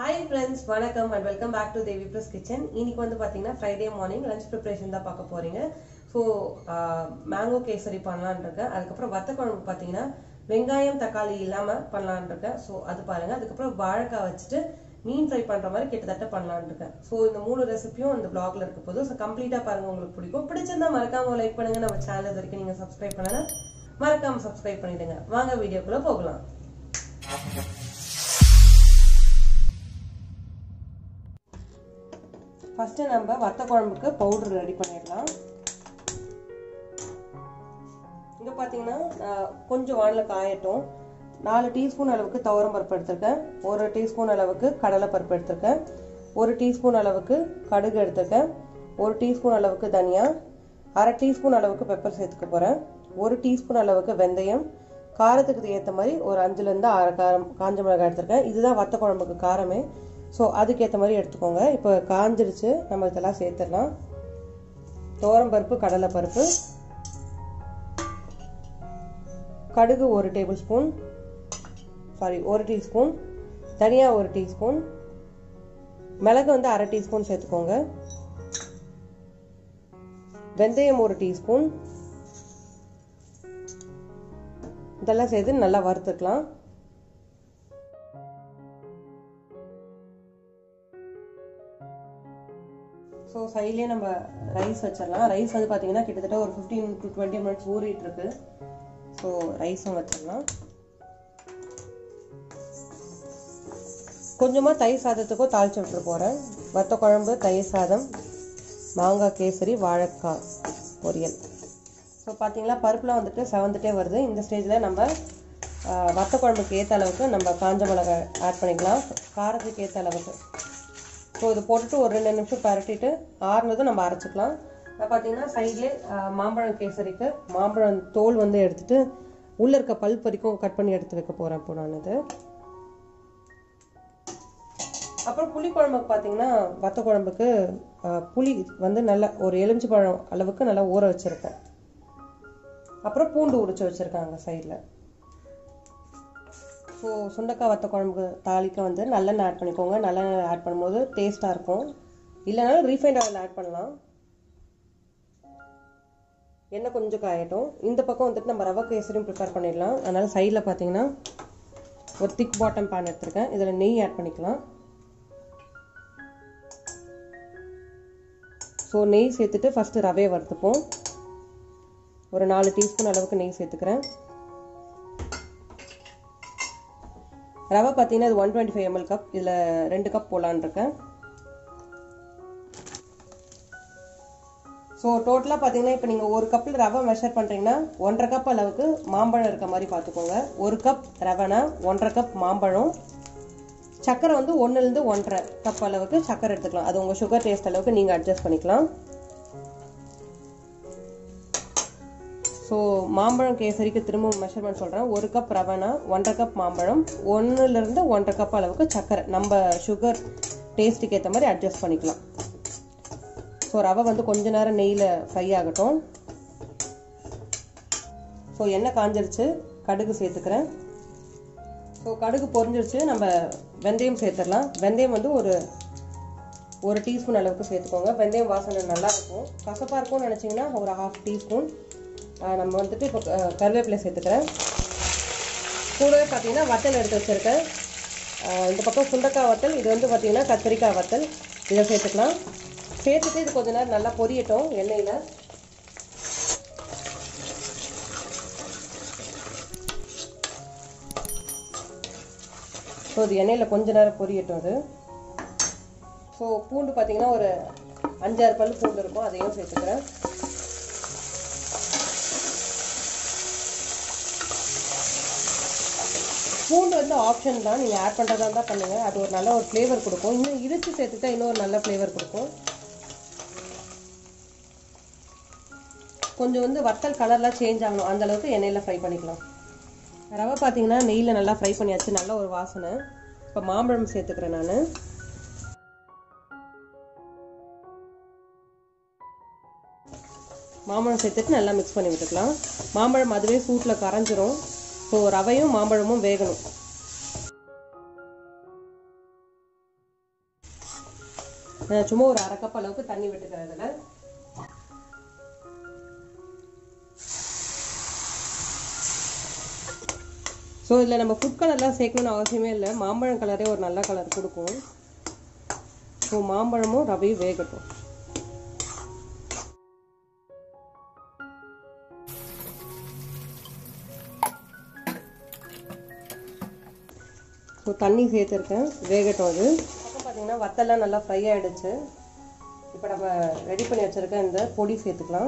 hi friends வணக்கம் and welcome back to Devi plus kitchen இன்னைக்கு வந்து பார்த்தீங்கன்னா ஃப்ரைடே மார்னிங் லஞ்ச் ப்ரிப்பரேஷன் தான் பார்க்க போறீங்க ஸோ மேங்கோ கேசரி பண்ணலான்னு இருக்கேன் அதுக்கப்புறம் வத்த குழம்பு பார்த்தீங்கன்னா வெங்காயம் தக்காளி இல்லாமல் பண்ணலான்னு இருக்கேன் ஸோ அது பாருங்க அதுக்கப்புறம் வாழைக்காய் வச்சுட்டு மீன் ஃப்ரை பண்ணுற மாதிரி கிட்டத்தட்ட பண்ணலான்னு இருக்கேன் ஸோ இந்த மூணு ரெசிபியும் இந்த பிளாக்ல இருக்க போது ஸோ கம்ப்ளீட்டாக பாருங்க உங்களுக்கு பிடிக்கும் பிடிச்சிருந்தா மறக்காம லைக் பண்ணுங்க நம்ம சேனல் இது வரைக்கும் நீங்கள் சப்ஸ்கிரைப் பண்ணலாம் மறக்காம சப்ஸ்கிரைப் பண்ணிடுங்க வாங்க வீடியோக்குள்ள போகலாம் ஃபர்ஸ்ட் நம்ம வத்த குழம்புக்கு பவுடர் ரெடி பண்ணிடலாம் இங்க பாத்தீங்கன்னா நான் கொஞ்சம் வானில் காயட்டும் நாலு டீஸ்பூன் அளவுக்கு துவரம் பருப்பு எடுத்திருக்கேன் ஒரு டீஸ்பூன் அளவுக்கு கடலை பருப்பு எடுத்திருக்கேன் ஒரு டீஸ்பூன் அளவுக்கு கடுகு எடுத்திருக்கேன் ஒரு டீஸ்பூன் அளவுக்கு தனியா அரை டீஸ்பூன் அளவுக்கு பெப்பர் சேர்த்துக்க போறேன் ஒரு டீஸ்பூன் அளவுக்கு வெந்தயம் காரத்துக்கு ஏற்ற மாதிரி ஒரு அஞ்சுலேருந்து ஆறு காரம் காஞ்ச மிளகாய் எடுத்திருக்கேன் இதுதான் வத்த குழம்புக்கு காரமே ஸோ அதுக்கேற்ற மாதிரி எடுத்துக்கோங்க இப்போ காஞ்சிருச்சு நம்ம இதெல்லாம் சேர்த்துடலாம் தோரம் பருப்பு கடலை பருப்பு கடுகு ஒரு டேபிள் ஸ்பூன் சாரி ஒரு டீஸ்பூன் தனியா ஒரு டீஸ்பூன் மிளகு வந்து அரை டீஸ்பூன் சேர்த்துக்கோங்க வெந்தயம் ஒரு டீஸ்பூன் இதெல்லாம் சேர்த்து நல்லா வறுத்துக்கலாம் ஸோ சைட்லேயே நம்ம ரைஸ் வச்சிடலாம் ரைஸ் வந்து பார்த்தீங்கன்னா கிட்டத்தட்ட ஒரு ஃபிஃப்டீன் டு டுவெண்ட்டி மினிட்ஸ் ஊறிட்டு இருக்கு ஸோ ரைஸும் வச்சிடலாம் கொஞ்சமாக தயிர் சாதத்துக்கும் தாளிச்சு விட்டுட்டு போகிறேன் வத்த குழம்பு தயிர் சாதம் மாங்காய் கேசரி வாழைக்காய் பொரியல் ஸோ பார்த்தீங்களா பருப்புலாம் வந்துட்டு செவந்துட்டே வருது இந்த ஸ்டேஜில் நம்ம வத்த குழம்புக்கு ஏற்ற அளவுக்கு நம்ம காஞ்ச மிளகாய் ஆட் பண்ணிக்கலாம் காரத்துக்கு ஏற்ற அளவுக்கு ஸோ இது போட்டுட்டு ஒரு ரெண்டு நிமிஷம் பரட்டிட்டு ஆறுனதும் நம்ம அரைச்சிக்கலாம் பார்த்தீங்கன்னா சைட்லேயே மாம்பழம் கேசரிக்கு மாம்பழம் தோல் வந்து எடுத்துட்டு உள்ளே இருக்க பல்ப் வரைக்கும் கட் பண்ணி எடுத்து வைக்க போகிறேன் இப்போ நான் இது அப்புறம் புளி குழம்புக்கு பார்த்தீங்கன்னா வத்த குழம்புக்கு புளி வந்து நல்லா ஒரு எலுமிச்சி பழம் அளவுக்கு நல்லா ஊற வச்சுருக்கேன் அப்புறம் பூண்டு உரிச்சு வச்சுருக்காங்க சைடில் ஸோ சுண்டக்காய் வத்த குழம்புக்கு தாளிக்க வந்து நல்லெண்ணெய் ஆட் பண்ணிக்கோங்க நல்லெண்ணெய் ஆட் பண்ணும்போது டேஸ்ட்டாக இருக்கும் இல்லைனாலும் ரீஃபைண்ட் ஆயில் ஆட் பண்ணலாம் எண்ணெய் கொஞ்சம் காயட்டும் இந்த பக்கம் வந்துட்டு நம்ம ரவை கேசரியும் ப்ரிப்பேர் பண்ணிடலாம் அதனால் சைடில் பார்த்தீங்கன்னா ஒரு திக் பாட்டம் பேன் எடுத்திருக்கேன் இதில் நெய் ஆட் பண்ணிக்கலாம் ஸோ நெய் சேர்த்துட்டு ஃபஸ்ட்டு ரவையை வறுத்துப்போம் ஒரு நாலு டீஸ்பூன் அளவுக்கு நெய் சேர்த்துக்கிறேன் ரவை பார்த்தீங்கன்னா இது one twenty five ML cup இதில் ரெண்டு கப் போடலான் இருக்கேன் ஸோ டோட்டலாக பார்த்தீங்கன்னா இப்போ நீங்கள் ஒரு கப்பில் ரவை மெஷர் பண்ணுறீங்கன்னா ஒன்றரை கப் அளவுக்கு மாம்பழம் இருக்க மாதிரி பார்த்துக்கோங்க ஒரு கப் ரவைனா ஒன்றரை கப் மாம்பழம் சக்கரை வந்து ஒன்றுலேருந்து ஒன்றரை கப் அளவுக்கு சக்கரை எடுத்துக்கலாம் அது உங்கள் சுகர் டேஸ்ட் அளவுக்கு நீங்கள் அட்ஜஸ்ட் பண்ணிக்கலாம் ஸோ மாம்பழம் கேசரிக்கு திரும்ப மெஷர்மெண்ட் சொல்கிறேன் ஒரு கப் ரவைனா ஒன்றரை கப் மாம்பழம் ஒன்றுலேருந்து ஒன்றரை கப் அளவுக்கு சக்கரை நம்ம சுகர் டேஸ்ட்டுக்கு ஏற்ற மாதிரி அட்ஜஸ்ட் பண்ணிக்கலாம் ஸோ ரவை வந்து கொஞ்ச நேரம் நெய்யில் ஃப்ரை ஆகட்டும் ஸோ எண்ணெய் காஞ்சிருச்சு கடுகு சேர்த்துக்கிறேன் ஸோ கடுகு பொரிஞ்சிருச்சு நம்ம வெந்தயம் சேர்த்துடலாம் வெந்தயம் வந்து ஒரு ஒரு டீஸ்பூன் அளவுக்கு சேர்த்துக்கோங்க வெந்தயம் வாசனை நல்லா இருக்கும் கசப்பாக இருக்கும்னு நினச்சிங்கன்னா ஒரு ஹாஃப் டீஸ்பூன் நம்ம வந்துட்டு இப்போ கருவேப்பிலை சேர்த்துக்கிறேன் கூடவே பார்த்தீங்கன்னா வத்தல் எடுத்து வச்சுருக்கேன் இந்த பக்கம் சுண்டக்காய் வத்தல் இது வந்து பார்த்தீங்கன்னா கத்திரிக்காய் வத்தல் இதை சேர்த்துக்கலாம் சேர்த்துட்டு இது கொஞ்ச நேரம் நல்லா பொரியட்டும் எண்ணெயில் ஸோ இது எண்ணெயில் கொஞ்ச நேரம் பொரியட்டும் அது ஸோ பூண்டு பார்த்தீங்கன்னா ஒரு அஞ்சாறு பல் பூண்டு இருக்கும் அதையும் சேர்த்துக்கிறேன் பூண்டு வந்து ஆப்ஷன் தான் நீங்கள் ஆட் பண்ணுறதா இருந்தால் பண்ணுங்கள் அது ஒரு நல்ல ஒரு ஃப்ளேவர் கொடுக்கும் இன்னும் இடித்து சேர்த்துட்டா இன்னும் ஒரு நல்ல ஃப்ளேவர் கொடுக்கும் கொஞ்சம் வந்து வத்தல் கலர்லாம் சேஞ்ச் ஆகணும் அந்த அளவுக்கு எண்ணெயில் ஃப்ரை பண்ணிக்கலாம் ரவை பார்த்தீங்கன்னா நெய்யில் நல்லா ஃப்ரை பண்ணியாச்சு நல்ல ஒரு வாசனை இப்போ மாம்பழம் சேர்த்துக்கிறேன் நான் மாம்பழம் சேர்த்துட்டு நல்லா மிக்ஸ் பண்ணி விட்டுக்கலாம் மாம்பழம் அதுவே சூட்டில் கரைஞ்சிரும் ஸோ ரவையும் மாம்பழமும் வேகணும் நான் சும்மா ஒரு அரை கப் அளவுக்கு தண்ணி விட்டுக்கிறேன் இதில் ஸோ இதில் நம்ம ஃபுட் கலர்லாம் சேர்க்கணும்னு அவசியமே இல்லை மாம்பழம் கலரே ஒரு நல்ல கலர் கொடுக்கும் ஸோ மாம்பழமும் ரவையும் வேகட்டும் ஸோ தண்ணி சேர்த்துருக்கேன் வேகட்டும் அது அப்புறம் பார்த்தீங்கன்னா வத்தெல்லாம் நல்லா ஃப்ரை ஆகிடுச்சு இப்போ நம்ம ரெடி பண்ணி வச்சுருக்க இந்த பொடி சேர்த்துக்கலாம்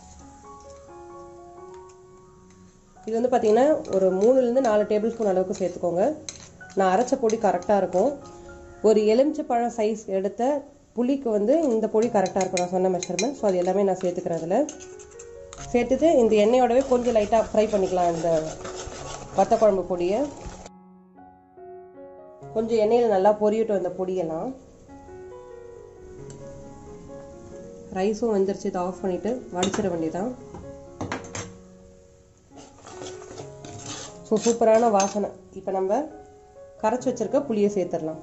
இது வந்து பார்த்தீங்கன்னா ஒரு மூணுலேருந்து நாலு டேபிள் ஸ்பூன் அளவுக்கு சேர்த்துக்கோங்க நான் அரைச்ச பொடி கரெக்டாக இருக்கும் ஒரு எலுமிச்சை பழம் சைஸ் எடுத்த புளிக்கு வந்து இந்த பொடி கரெக்டாக இருக்கும் நான் சொன்ன மெஷர்மெண்ட் ஸோ அது எல்லாமே நான் சேர்த்துக்கிறேன் அதில் சேர்த்துட்டு இந்த எண்ணெயோடவே கொஞ்சம் லைட்டாக ஃப்ரை பண்ணிக்கலாம் இந்த வத்த குழம்பு பொடியை கொஞ்சம் எண்ணெயில் நல்லா பொரியட்டும் இந்த பொடியெல்லாம் ரைஸும் வெந்துருச்சு இதை ஆஃப் பண்ணிவிட்டு வடிச்சிட வேண்டியதான் ஸோ சூப்பரான வாசனை இப்போ நம்ம கரைச்சி வச்சிருக்க புளியை சேர்த்துடலாம்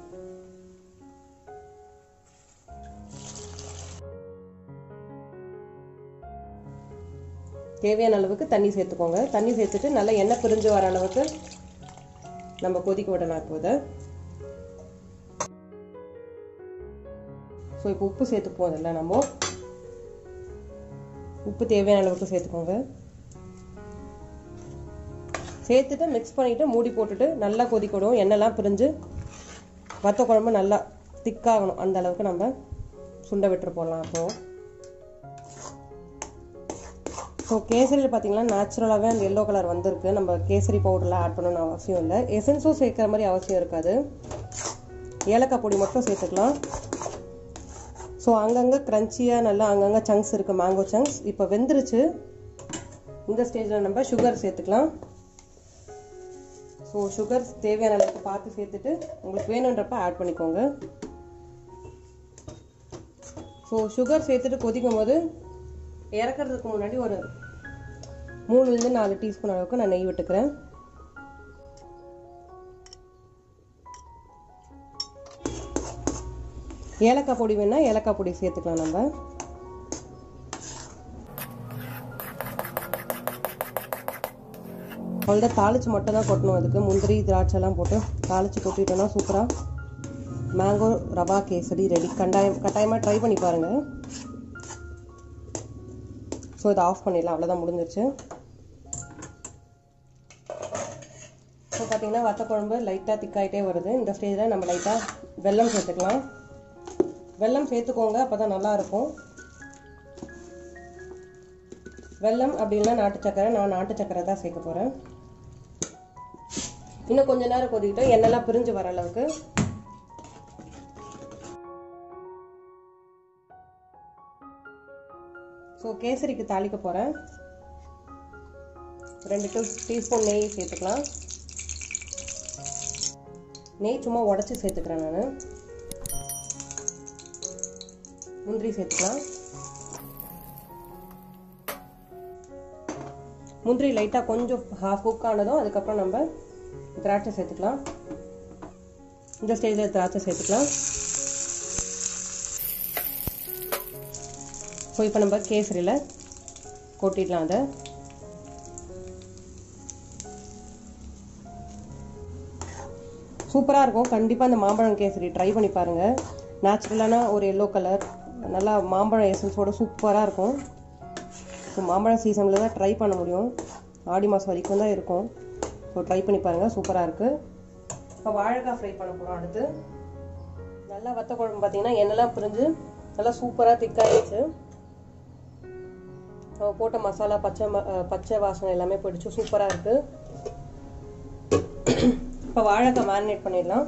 தேவையான அளவுக்கு தண்ணி சேர்த்துக்கோங்க தண்ணி சேர்த்துட்டு நல்லா எண்ணெய் பிரிஞ்சு வர அளவுக்கு நம்ம கொதிக்க விடலாம் இப்போ இதை ஸோ இப்போ உப்பு சேர்த்துப்போம் அதில் நம்ம உப்பு தேவையான அளவுக்கு சேர்த்துக்கோங்க சேர்த்துட்டு மிக்ஸ் பண்ணிவிட்டு மூடி போட்டுட்டு நல்லா கொதிக்கணும் எண்ணெய்லாம் பிரிஞ்சு வத்த குழம்பு நல்லா திக்காகணும் அந்த அளவுக்கு நம்ம சுண்டை விட்டுரு போடலாம் அப்போது ஸோ கேசரியில் பார்த்தீங்கன்னா நேச்சுரலாகவே அந்த எல்லோ கலர் வந்திருக்கு நம்ம கேசரி பவுடர்லாம் ஆட் பண்ணணும்னு அவசியம் இல்லை எசன்ஸும் சேர்க்குற மாதிரி அவசியம் இருக்காது ஏலக்காய் பொடி மட்டும் சேர்த்துக்கலாம் ஸோ அங்கங்கே க்ரன்ச்சியாக நல்லா அங்கங்கே சங்க்ஸ் இருக்குது மேங்கோ சங்க்ஸ் இப்போ வெந்துருச்சு இந்த ஸ்டேஜில் நம்ம சுகர் சேர்த்துக்கலாம் ஸோ சுகர் தேவையான அளவுக்கு பார்த்து சேர்த்துட்டு உங்களுக்கு வேணுன்றப்ப ஆட் பண்ணிக்கோங்க ஸோ சுகர் சேர்த்துட்டு கொதிக்கும் போது இறக்கிறதுக்கு முன்னாடி ஒரு மூணுலேருந்து நாலு டீஸ்பூன் அளவுக்கு நான் நெய் விட்டுக்கிறேன் ஏலக்காய் பொடி வேணால் ஏலக்காய் பொடி சேர்த்துக்கலாம் நம்ம அவ்வளோதான் தாளிச்சு மட்டும் தான் கொட்டணும் அதுக்கு முந்திரி திராட்சைலாம் போட்டு தாளிச்சு கொட்டிட்டோம்னா சூப்பராக மேங்கோ ரவா கேசரி ரெடி கண்டாயம் கட்டாயமாக ட்ரை பண்ணி பாருங்கள் ஸோ இதை ஆஃப் பண்ணிடலாம் அவ்வளோதான் முடிஞ்சிருச்சு ஸோ பார்த்தீங்கன்னா வத்த குழம்பு லைட்டாக திக்காயிட்டே வருது இந்த ஸ்டேஜில் நம்ம லைட்டாக வெல்லம் சேர்த்துக்கலாம் வெல்லம் சேர்த்துக்கோங்க அப்போ தான் நல்லாயிருக்கும் வெல்லம் அப்படின்னா நாட்டு சக்கரை நான் நாட்டு சக்கரை தான் சேர்க்க போகிறேன் இன்னும் கொஞ்ச நேரம் கொதிக்கிட்டோம் எண்ணெய்லாம் பிரிஞ்சு வர அளவுக்கு ஸோ கேசரிக்கு தாளிக்க போகிறேன் ரெண்டு டூ டீஸ்பூன் நெய் சேர்த்துக்கலாம் நெய் சும்மா உடச்சி சேர்த்துக்கிறேன் நான் முந்திரி சேர்த்துக்கலாம் முந்திரி லைட்டாக கொஞ்சம் ஹாஃப் குக் ஆனதும் அதுக்கப்புறம் நம்ம திராட்சை சேர்த்துக்கலாம் இந்த ஸ்டேஜில் திராட்சை சேர்த்துக்கலாம் ஸோ இப்போ நம்ம கேசரியில் கொட்டிடலாம் அதை சூப்பராக இருக்கும் கண்டிப்பாக அந்த மாம்பழம் கேசரி ட்ரை பண்ணி பாருங்கள் நேச்சுரலான ஒரு எல்லோ கலர் நல்லா மாம்பழம் எசன்ஸோட சூப்பராக இருக்கும் ஸோ மாம்பழம் சீசனில் தான் ட்ரை பண்ண முடியும் ஆடி மாதம் வரைக்கும் தான் இருக்கும் ஸோ ட்ரை பண்ணி பாருங்கள் சூப்பராக இருக்குது இப்போ வாழைக்காய் ஃப்ரை பண்ண போகிறோம் அடுத்து நல்லா வத்த குழம்பு பார்த்தீங்கன்னா எண்ணெய்லாம் பிரிஞ்சு நல்லா சூப்பராக திக்காயிடுச்சு நம்ம போட்ட மசாலா பச்சை பச்சை வாசனை எல்லாமே போயிடுச்சு சூப்பராக இருக்குது இப்போ வாழைக்காய் மேரினேட் பண்ணிடலாம்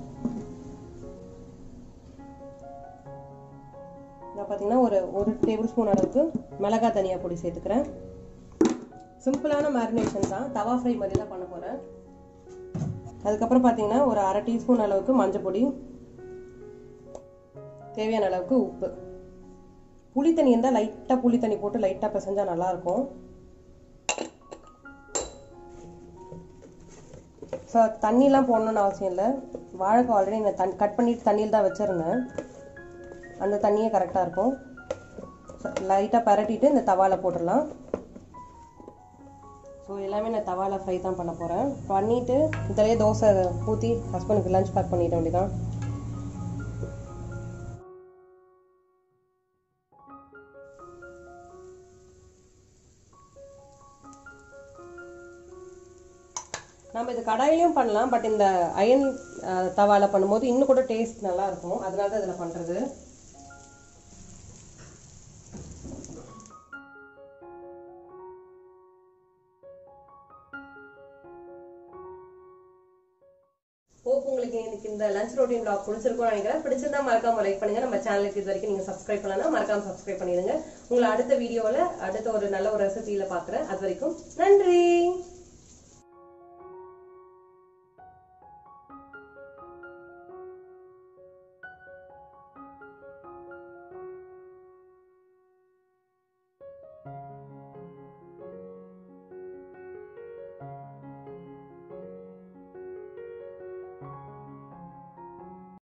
நான் பார்த்தீங்கன்னா ஒரு ஒரு டேபிள் ஸ்பூன் அளவுக்கு மிளகாய் தனியாக பொடி சேர்த்துக்கிறேன் சிம்பிளான மேரினேஷன் தான் தவா ஃப்ரை மாதிரி தான் பண்ண போகிறேன் அதுக்கப்புறம் பார்த்தீங்கன்னா ஒரு அரை டீஸ்பூன் அளவுக்கு மஞ்சள் பொடி தேவையான அளவுக்கு உப்பு புளி தண்ணி இருந்தால் லைட்டாக புளி தண்ணி போட்டு லைட்டாக பிசைஞ்சா நல்லாயிருக்கும் ஸோ தண்ணிலாம் போடணும்னு அவசியம் இல்லை வாழைக்காய் ஆல்ரெடி நான் தன் கட் பண்ணிட்டு தண்ணியில் தான் வச்சுருந்தேன் அந்த தண்ணியே கரெக்டாக இருக்கும் லைட்டாக பரட்டிட்டு இந்த தவால போட்டுடலாம் ஸோ எல்லாமே நான் தவால ஃப்ரை தான் பண்ண போகிறேன் பண்ணிவிட்டு இதிலே தோசை ஊற்றி ஹஸ்பண்டுக்கு லஞ்ச் பேக் பண்ணிட வேண்டியதான் நம்ம இது கடாயிலையும் பண்ணலாம் பட் இந்த அயன் தவால பண்ணும்போது இன்னும் கூட டேஸ்ட் நல்லா இருக்கும் அதனால தான் இதில் பண்ணுறது ஹோப் உங்களுக்கு எனக்கு இந்த லஞ்ச் ரொட்டீன் ப்ளாக் பிடிச்சிருக்கும்னு நினைக்கிறேன் பிடிச்சிருந்தா மறக்காம லைக் பண்ணுங்க நம்ம சேனலுக்கு இது வரைக்கும் நீங்க சப்ஸ்கிரைப் பண்ணலாம் மறக்காம சப்ஸ்கிரைப் பண்ணிடுங்க உங்களை அடுத்த வீடியோவில் அடுத்த ஒரு நல்ல ஒரு ரெசிபியில பார்க்குறேன் அது வரைக்கும் நன்றி